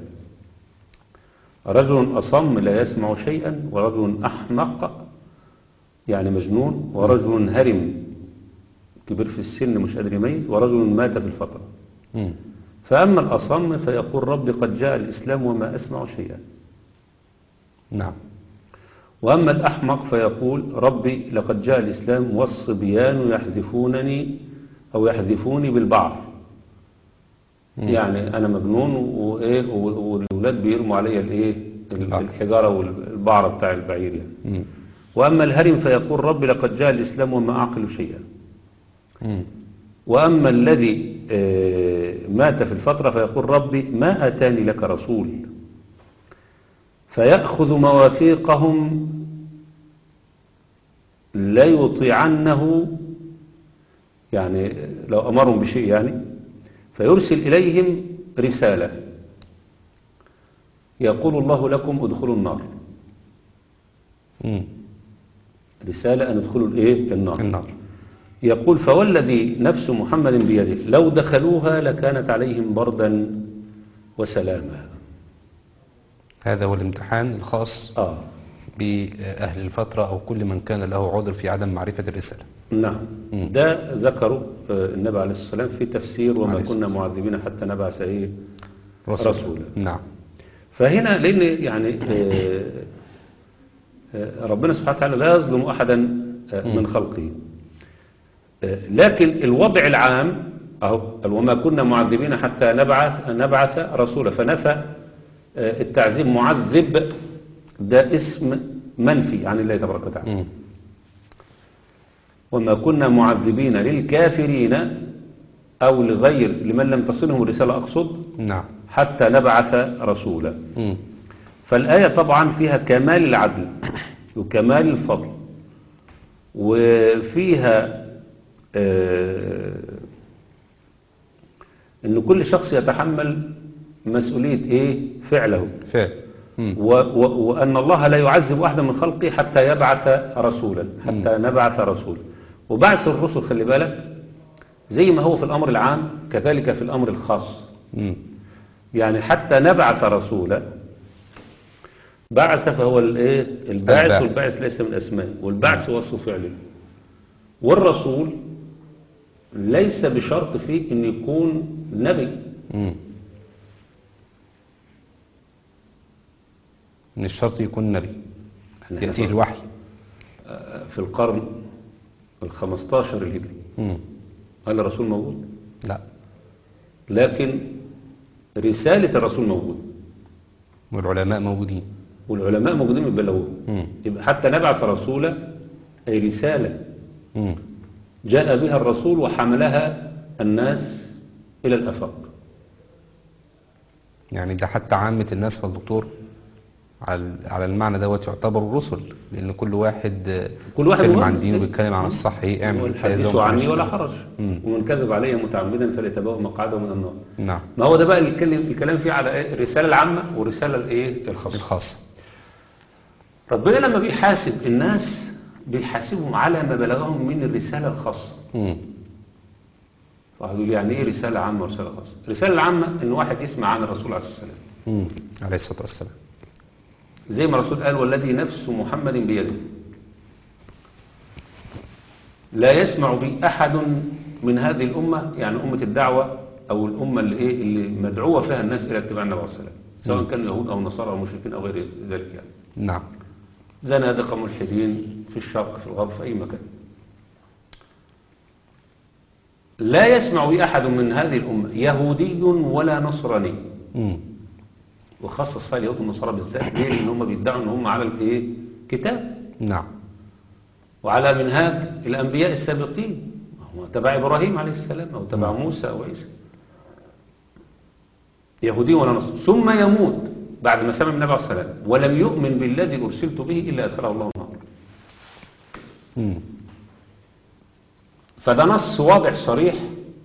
رجل أصم لا يسمع شيئا ورجل أحمق يعني مجنون ورجل هرم كبير في السن مش قادر يميز ورجل مات في الفترة مم. فأما الأصم فيقول ربي قد جاء الإسلام وما أسمع شيئا نعم وأما الأحمق فيقول ربي لقد جاء الإسلام والصبيان يحذفونني أو يحذفوني بالبعر يعني أنا مجنون وإيه والأولاد بيرموا علي الإيه البعر. الحجارة والبعرة بتاع البعير يعني مم. وأما الهرم فيقول ربي لقد جاء الإسلام وما أعقل شيئا مم. وأما الذي آه، مات في الفترة فيقول ربي ما أتاني لك رسول فيأخذ مواثيقهم لا يطيعنه يعني لو أمرهم بشيء يعني فيرسل إليهم رسالة يقول الله لكم ادخلوا النار مم. رسالة أن ادخلوا الإيه النار النار يقول فوالذي نفس محمد بيده لو دخلوها لكانت عليهم بردا وسلاما هذا هو الامتحان الخاص آه بأهل الفترة أو كل من كان له عذر في عدم معرفة الرسالة نعم مم. ده ذكره آه، النبي عليه الصلاة والسلام في تفسير وما عليه كنا معذبين حتى نبعث إيه رسول. رسولا. نعم فهنا لأن يعني آه، آه، ربنا سبحانه وتعالى لا يظلم أحدا آه، من خلقه آه، لكن الوضع العام أهو قال وما كنا معذبين حتى نبعث نبعث رسولا فنفى آه، التعذيب معذب ده اسم منفي عن الله تبارك وتعالى مم. وما كنا معذبين للكافرين أو لغير لمن لم تصلهم الرسالة أقصد نعم حتى نبعث رسولا مم. فالآية طبعا فيها كمال العدل وكمال الفضل وفيها آه، ان كل شخص يتحمل مسؤولية ايه فعله فعل مم. و و وأن الله لا يعذب أحدا من خلقه حتى يبعث رسولا حتى نبعث رسولا وبعث الرسل خلي بالك زي ما هو في الأمر العام كذلك في الأمر الخاص مم. يعني حتى نبعث رسولا بعث فهو الايه الباعث الباعث. والباعث ليس من اسماء والبعث وصف فعله والرسول ليس بشرط فيه ان يكون نبي مم. من الشرط يكون نبي إحنا يأتيه هنا الوحي في القرن الخمستاشر الهجري مم. هل الرسول موجود لا لكن رسالة الرسول موجودة والعلماء موجودين والعلماء موجودين يبلغوه مم. يبقى حتى نبعث رسولا أي رسالة مم. جاء بها الرسول وحملها الناس إلى الأفاق يعني ده حتى عامة الناس فالدكتور على على المعنى دوت يعتبروا رسل لان كل واحد آه، كل واحد بيتكلم هو- عن دينه وبيتكلم عن الصح ايه اعمل فيها والحديث زوم عني على ولا سبيل. حرج مم. ومن كذب علي متعمدا فليتبوأ مقعده من النار نعم ما هو ده بقى اللي الكلام الكلام فيه على إيه؟ الرسالة العامة والرسالة الايه الخاصة الخاصة ربنا لما بيحاسب الناس بيحاسبهم على ما بلغهم من الرسالة الخاصة مم. فواحد يقول يعني ايه رسالة عامة ورسالة خاصة الرسالة العامة ان واحد يسمع عن الرسول عليه الصلاة والسلام مم. عليه الصلاة والسلام زي ما الرسول قال والذي نفس محمد بيده لا يسمع بي أحد من هذه الأمة يعني أمة الدعوة أو الأمة اللي, إيه اللي مدعوة فيها الناس إلى اتباع النبي عليه الصلاة والسلام سواء كانوا يهود أو نصارى أو مشركين أو غير ذلك يعني نعم زنادقة ملحدين في الشرق في الغرب في أي مكان لا يسمع بي أحد من هذه الأمة يهودي ولا نصراني مم. وخصص فيها اليهود والنصارى بالذات ليه؟ لأن هم بيدعوا أن هم على الإيه؟ كتاب نعم وعلى منهاج الأنبياء السابقين هو تبع إبراهيم عليه السلام أو تبع موسى أو عيسى يهودي ولا نصر ثم يموت بعد ما سمع النبي عليه السلام ولم يؤمن بالذي أرسلت به إلا أدخله الله النار مم. فده نص واضح صريح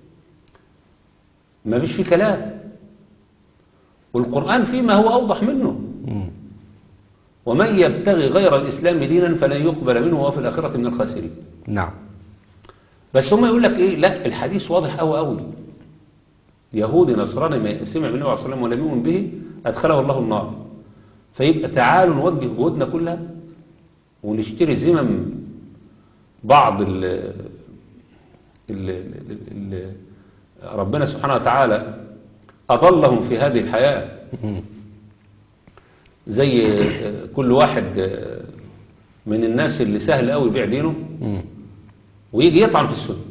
ما فيش فيه كلام والقرآن فيه ما هو أوضح منه مم. ومن يبتغي غير الإسلام دينا فلن يقبل منه وهو في الآخرة من الخاسرين نعم بس هم يقول لك ايه لا الحديث واضح قوي قوي يهودي نصراني ما سمع من النبي عليه الصلاه والسلام ولم يؤمن به ادخله الله النار فيبقى تعالوا نوجه جهودنا كلها ونشتري زمم بعض ال ال ال ال ربنا سبحانه وتعالى أضلهم في هذه الحياة مم. زي كل واحد من الناس اللي سهل قوي يبيع دينه مم. ويجي يطعن في السنه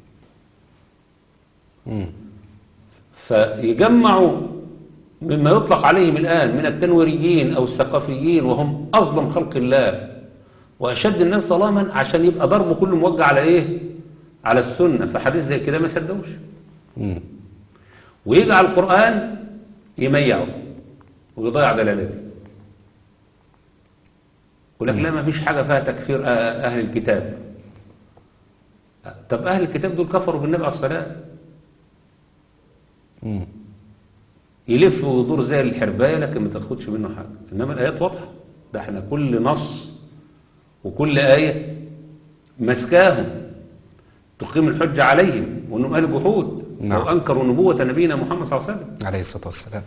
مم. فيجمعوا مما يطلق عليهم الآن من التنويريين أو الثقافيين وهم أظلم خلق الله وأشد الناس ظلاما عشان يبقى ضربه كله موجه على إيه؟ على السنة فحديث زي كده ما يصدقوش مم. ويجي على القرآن يميعه ويضيع دلالته يقول لك لا ما فيش حاجة فيها تكفير أ- أهل الكتاب طب أهل الكتاب دول كفروا بالنبي عليه الصلاة والسلام مم. يلف ويدور زي الحرباية لكن ما تاخدش منه حاجة إنما الآيات واضحة ده احنا كل نص وكل آية مسكاهم تقيم الحجة عليهم وأنهم قالوا جحود نعم. أو أنكروا نبوة نبينا محمد صلى الله عليه وسلم عليه الصلاة والسلام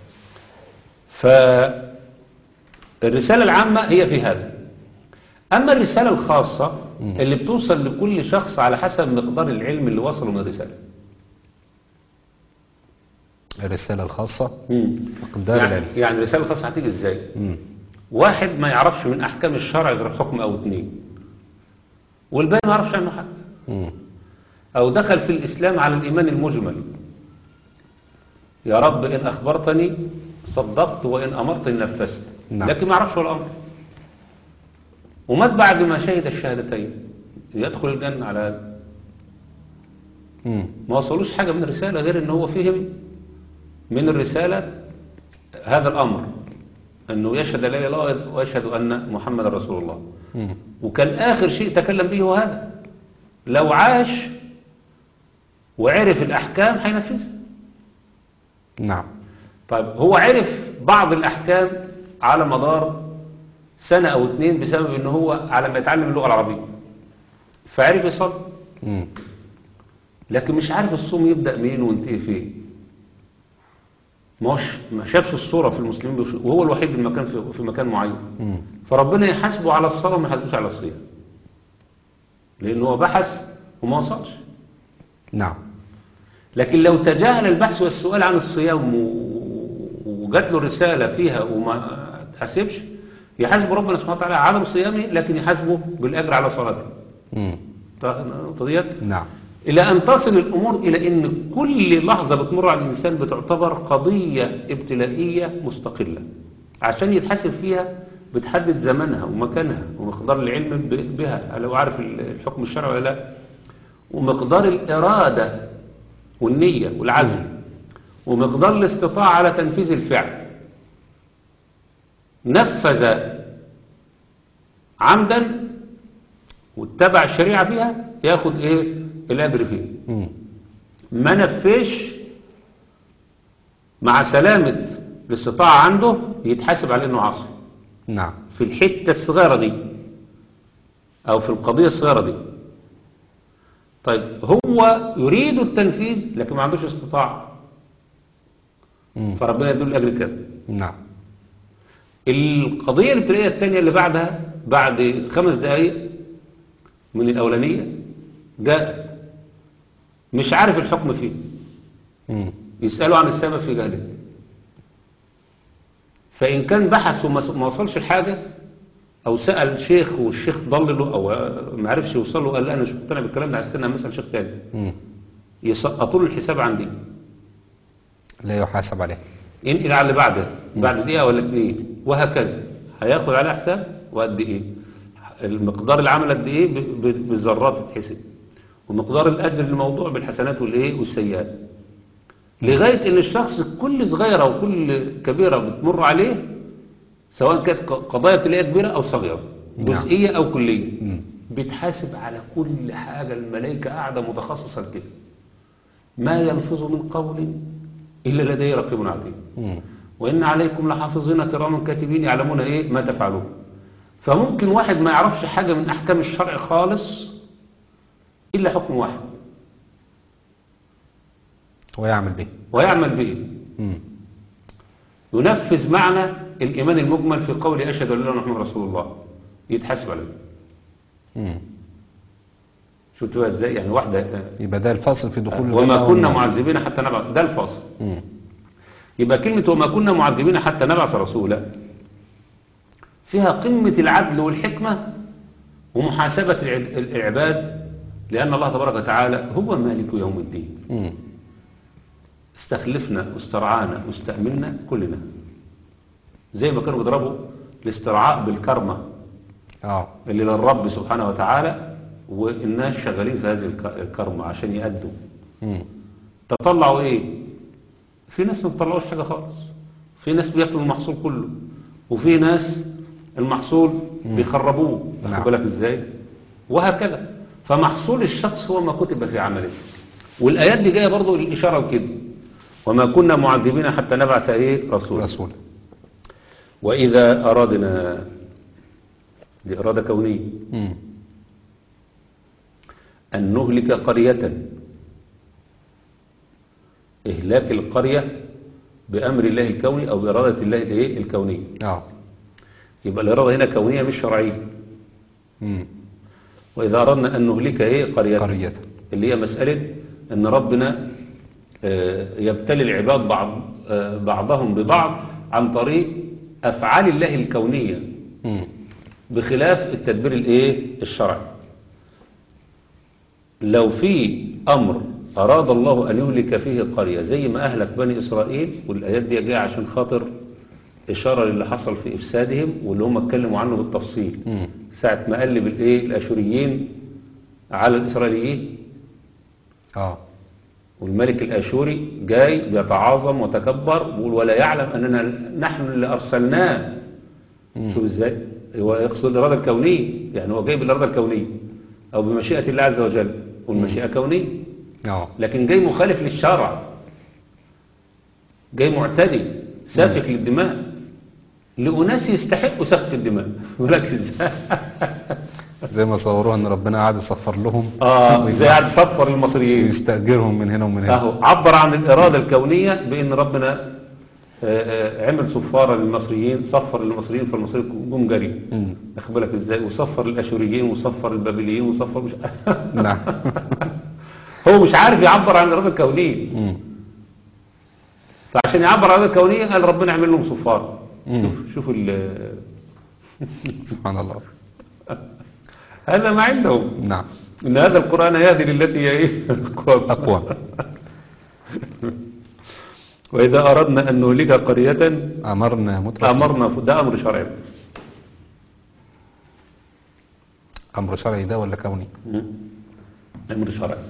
فالرسالة العامة هي في هذا أما الرسالة الخاصة مم. اللي بتوصل لكل شخص على حسب مقدار العلم اللي وصله من الرسالة الرسالة الخاصة مم. مقدار يعني, العلم يعني الرسالة الخاصة هتيجي ازاي مم. واحد ما يعرفش من أحكام الشرع غير حكم أو اتنين والباقي ما يعرفش عنه حاجة مم. أو دخل في الإسلام على الإيمان المجمل يا رب إن أخبرتني صدقت وإن أمرتني نفذت نعم. لكن ما يعرفش ولا أمر ومات بعد ما شهد الشهادتين يدخل الجنة على هذا مم. ما وصلوش حاجة من الرسالة غير إن هو فهم من الرسالة هذا الأمر أنه يشهد لا إله إلا الله ويشهد أن محمد رسول الله مم. وكان آخر شيء تكلم به هو هذا لو عاش وعرف الأحكام هينفذها نعم طيب هو عرف بعض الأحكام على مدار سنة أو اتنين بسبب أنه هو على ما يتعلم اللغة العربية فعرف يصلي مم. لكن مش عارف الصوم يبدأ منين وينتهي فين ما هوش ما شافش الصورة في المسلمين بيش- وهو الوحيد المكان في, في مكان معين مم. فربنا يحاسبه على الصلاة وما يحاسبوش على الصيام لأنه هو بحث وما وصلش نعم لكن لو تجاهل البحث والسؤال عن الصيام و- وجات له الرسالة فيها وما تحاسبش يحاسبه ربنا سبحانه وتعالى على عدم صيامه لكن يحاسبه بالأجر على صلاته مم. النقطة ديت نعم إلى أن تصل الأمور إلى أن كل لحظة بتمر على الإنسان بتعتبر قضية ابتلائية مستقلة عشان يتحاسب فيها بتحدد زمنها ومكانها ومقدار العلم ب- بها لو عارف ال- الحكم الشرعي ولا لا ومقدار الإرادة والنية والعزم ومقدار الاستطاعة على تنفيذ الفعل نفذ عمدا واتبع الشريعة فيها ياخد ايه الاجر فيها مم. ما نفذش مع سلامة الاستطاعة عنده يتحاسب على انه عاصي نعم في الحتة الصغيرة دي او في القضية الصغيرة دي طيب هو يريد التنفيذ لكن ما عندوش استطاعة مم. فربنا يدل الاجر كده نعم القضية الابتدائية الثانية اللي بعدها بعد خمس دقايق من الأولانية جاءت مش عارف الحكم فيه مم. يسألوا عن السبب في جهله فإن كان بحث وما ما وصلش لحاجة أو سأل شيخ والشيخ ضلله أو ما عرفش يوصل له قال لا أنا مش مقتنع بالكلام ده عايز استنى مثلا شيخ تاني مم. يسقطوا له الحساب عندي لا يحاسب عليه ينقل على اللي بعده بعد دقيقة ولا اتنين وهكذا هياخد على حساب وقد ايه المقدار العمل قد ايه ب- ب- بالذرات تتحسب ومقدار الاجر للموضوع بالحسنات والايه والسيئات لغاية ان الشخص كل صغيرة وكل كبيرة بتمر عليه سواء كانت ق- قضايا ابتلاء كبيرة او صغيرة نعم. جزئية او كلية مم. بيتحاسب على كل حاجة الملائكة قاعدة متخصصة كده ما يلفظ من قول إلا لديه رقيب عتيد مم. وإن عليكم لحافظين كراما كاتبين يعلمون إيه ما تفعلون فممكن واحد ما يعرفش حاجة من أحكام الشرع خالص إلا حكم واحد ويعمل به ويعمل به مم. ينفذ معنى الإيمان المجمل في قول أشهد أن لا إله إلا الله محمد رسول الله يتحاسب عليه مم. شفتوها إزاي يعني واحدة يبقى ده الفاصل في دخول وما الجنة كنا والنار. معذبين حتى نبعث ده الفاصل مم. يبقى كلمة وما كنا معذبين حتى نبعث رسولا فيها قمة العدل والحكمة ومحاسبة العب- العباد لأن الله تبارك وتعالى هو مالك يوم الدين مم. استخلفنا واسترعانا واستأمنا كلنا زي ما كانوا بيضربوا الاسترعاء بالكرمة اه اللي للرب سبحانه وتعالى والناس شغالين في هذه الك- الكرمة عشان يأدوا مم. تطلعوا ايه في ناس ما بيطلعوش حاجة خالص في ناس بياكلوا المحصول كله وفي ناس المحصول بيخربوه نعم. واخد بالك ازاي وهكذا فمحصول الشخص هو ما كتب في عمله والايات دي جايه برضو للاشاره وكده وما كنا معذبين حتى نبعث ايه رسول رسول واذا اردنا دي اراده كونيه مم. أن نهلك قرية إهلاك القرية بأمر الله الكوني أو بإرادة الله الإيه؟ الكونية اه يبقى الإرادة هنا كونية مش شرعية مم. وإذا أردنا أن نهلك إيه قرية قرية اللي هي مسألة أن ربنا آه، يبتلي العباد بعض آه، بعضهم ببعض عن طريق أفعال الله الكونية مم. بخلاف التدبير الايه الشرعي لو في امر اراد الله ان يهلك فيه قريه زي ما اهلك بني اسرائيل والايات دي جايه عشان خاطر اشاره للي حصل في افسادهم واللي هم اتكلموا عنه بالتفصيل مم. ساعه ما قلب الايه الاشوريين على الاسرائيليين اه والملك الاشوري جاي بيتعاظم وتكبر بيقول ولا يعلم اننا نحن اللي ارسلناه شوف ازاي هو يقصد الاراده الكونيه يعني هو جاي بالاراده الكونيه او بمشيئه الله عز وجل والمشيئه كونيه اه لكن جاي مخالف للشرع جاي معتدي سافك للدماء لأناس يستحقوا سفك الدماء ولك ازاي زي ما صوروها ان ربنا قاعد يصفر لهم اه زي قاعد صفر المصريين ويستأجرهم من هنا ومن هنا اهو عبر عن الإرادة الكونية بأن ربنا آه، آه، عمل صفارة للمصريين صفر للمصريين فالمصريين جم جري مم. واخد بالك ازاي وصفر الاشوريين وصفر البابليين وصفر مش نعم هو مش عارف يعبر عن الاراده الكونيه مم. فعشان يعبر عن الاراده الكونيه قال ربنا يعمل لهم صفار مم. شوف شوف ال- سبحان الله هذا ما عندهم نعم ان هذا القران يهدي للتي هي ايه أقوم. أقوى واذا اردنا ان نهلك قريه أمرنا مترف امرنا ده امر شرعي أمر شرعي ده ولا كوني امر شرعي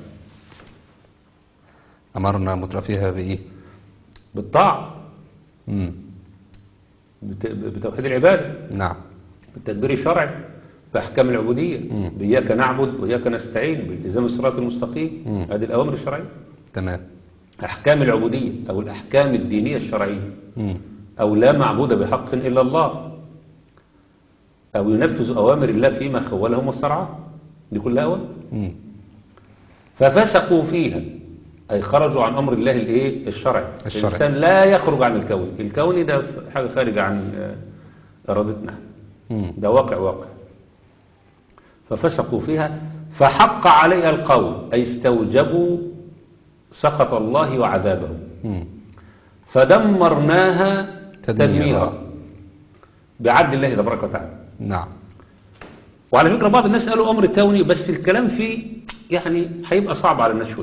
أمرنا مترفيها بإيه بالطاعه مم. بت- بتوحيد العبادة نعم بالتدبير الشرعي بأحكام العبودية مم. بإياك نعبد وإياك نستعين بالتزام الصراط المستقيم مم. هذه الأوامر الشرعية تمام أحكام العبودية أو الأحكام الدينية الشرعية مم. أو لا معبود بحق إلا الله أو ينفذ أوامر الله فيما خولهم واسترعاه دي كلها أوامر مم. ففسقوا فيها أي خرجوا عن أمر الله الإيه الشرعي الشرعي. الإنسان لا يخرج عن الكون الكون ده حاجة خارجة عن آه، إرادتنا مم. ده واقع واقع ففسقوا فيها فحق عليها القول أي استوجبوا سخط الله وعذابه مم. فدمرناها تدميرا. تدميرا بعدل الله تبارك وتعالى نعم وعلى فكرة بعض الناس قالوا أمر كوني بس الكلام فيه يعني هيبقى صعب على الناس شوية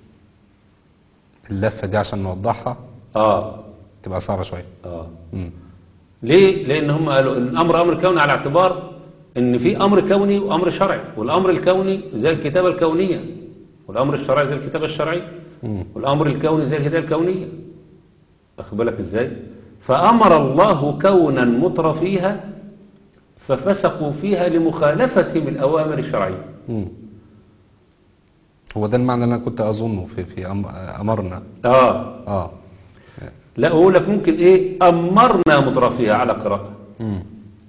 اللفة دي عشان نوضحها آه تبقى صعبة شوية آه مم. ليه؟ لأن هم قالوا إن الأمر أمر كوني على اعتبار إن في أمر كوني وأمر شرعي والأمر الكوني زي الكتابة الكونية والأمر الشرعي زي الكتابة الشرعية مم. والأمر الكوني زي الهداية الكونية أخد بالك إزاي فأمر الله كونا مترفيها ففسقوا فيها لمخالفتهم الأوامر الشرعية مم. هو ده المعنى اللي انا كنت اظنه في في أم- امرنا آه اه لا أقول لك ممكن إيه أمرنا مترفيها على قراءة مم.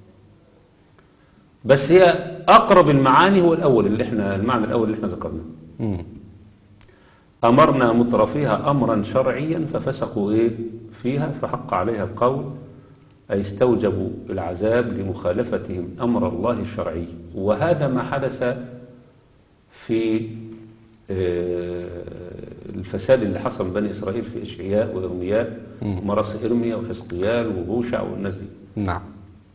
بس هي أقرب المعاني هو الأول اللي إحنا المعنى الأول اللي إحنا ذكرناه مم. أمرنا مترفيها أمرا شرعيا ففسقوا إيه فيها فحق عليها القول أي استوجبوا العذاب لمخالفتهم أمر الله الشرعي وهذا ما حدث في آه، الفساد اللي حصل بني إسرائيل في إشعياء وإرمياء مم. ومراس إرميا وحزقيال وهوشع والناس دي نعم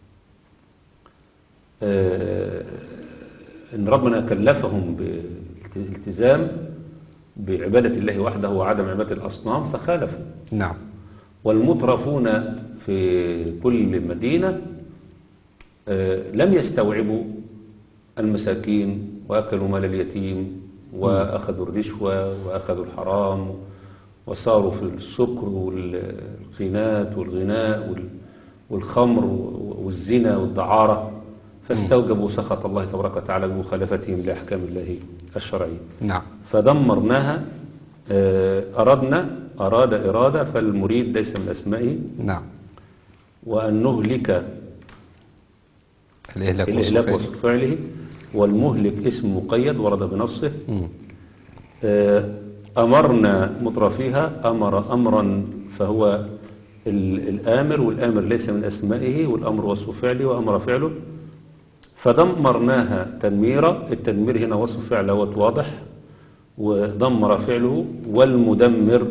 آه، ان ربنا كلفهم بالالتزام بعبادة الله وحده وعدم عبادة الأصنام فخالفوا نعم والمترفون في كل مدينة آه، لم يستوعبوا المساكين وأكلوا مال اليتيم وأخذوا الرشوة وأخذوا الحرام وصاروا في السكر والخينات والغناء وال- والخمر والزنا والدعارة فاستوجبوا سخط الله تبارك وتعالى بمخالفتهم لأحكام الله الشرعية نعم فدمرناها آه، أردنا أراد إرادة فالمريد ليس من أسمائه نعم وأن نهلك الإهلاك الإهلاك والصفات. وصف فعله والمهلك اسم مقيد ورد بنصه مم. آه، أمرنا مترفيها أمر أمرا فهو ال- الآمر والآمر ليس من أسمائه والأمر وصف فعله وأمر فعله فدمرناها تدميرا التدمير هنا وصف فعل هو واضح ودمر فعله والمدمر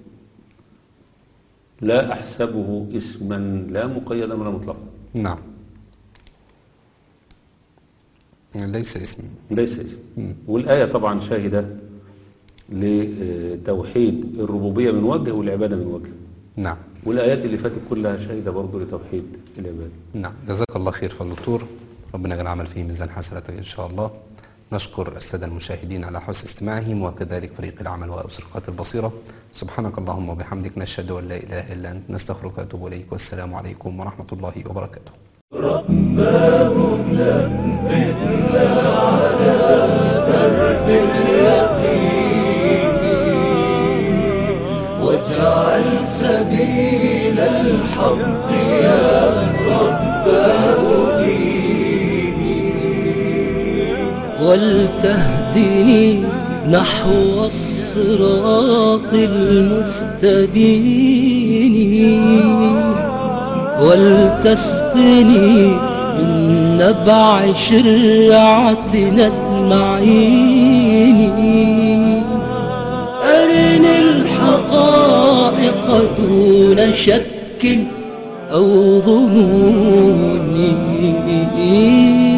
لا أحسبه اسما لا مقيدا ولا مطلقا نعم ليس اسم ليس اسم مم. والآية طبعا شاهدة لتوحيد الربوبية من وجه والعبادة من وجه نعم والآيات اللي فاتت كلها شاهدة برضه لتوحيد العبادة نعم جزاك الله خير فالدكتور ربنا يجعل العمل فيه ميزان حسناتك إن شاء الله نشكر السادة المشاهدين على حسن استماعهم وكذلك فريق العمل وأسرقات البصيرة سبحانك اللهم وبحمدك نشهد أن لا إله إلا أنت نستغفرك ونتوب إليك والسلام عليكم ورحمة الله وبركاته واجعل سبيل الحق يا رب ديني ولتهدني نحو الصراط المستبين ولتسقني من نبع شرعتنا المعين أرني الحقائق دون شك أو ظنون